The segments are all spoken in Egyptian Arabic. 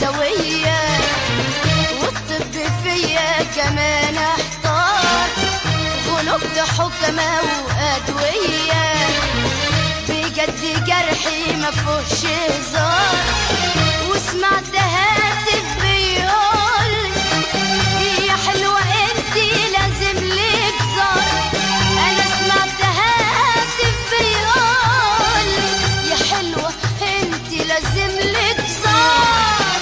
سوية والطب فيا كمان احتار غلبت حكمة وأدوية بجد جرحي ما فيهوش هزار وسمعت هاتف بيقول يا حلوة انتي لازم لك زار انا سمعت هاتف بيقول يا حلوة انتي لازم لك زار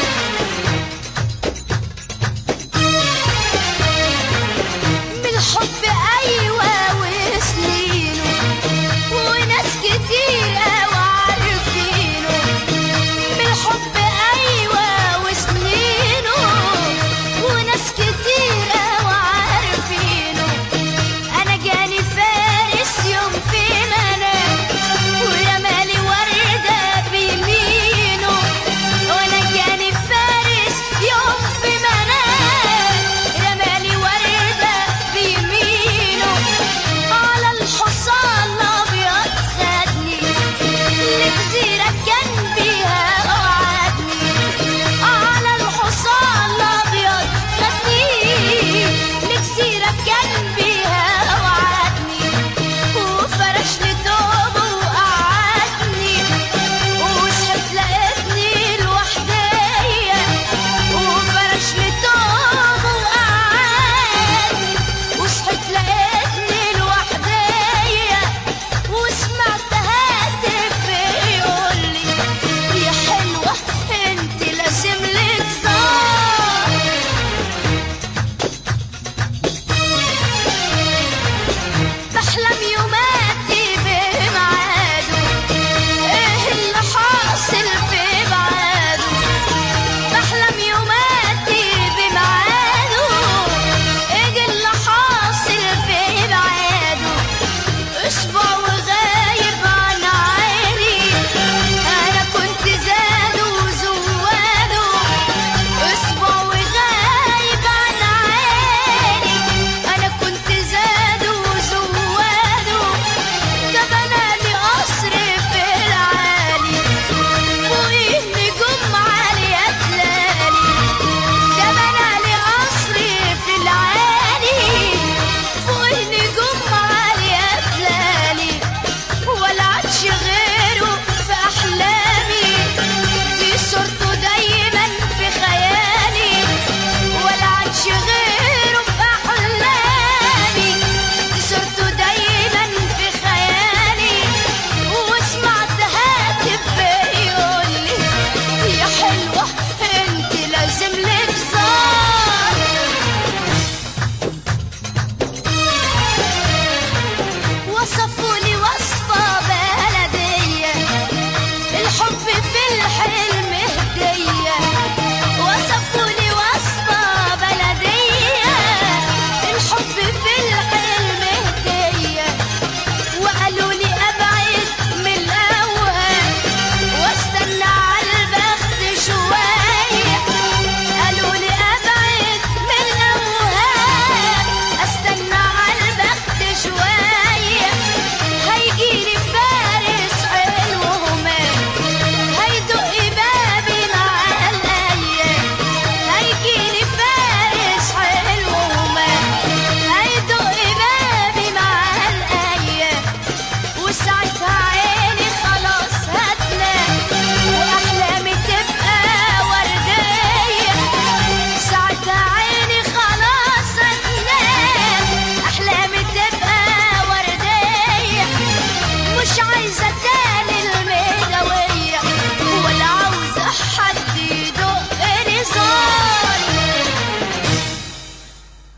من الحب ايوه وسنينه وناس كتير قوي عارفينه من الحب ايوه وسنينه وناس كتير قوي عارفينه انا جاني فارس يوم في منام ويا مالي ورده بيمينه وانا جاني فارس يوم في منام رمالي ورده بيمينه على الحصان الابيض خدني لجزيره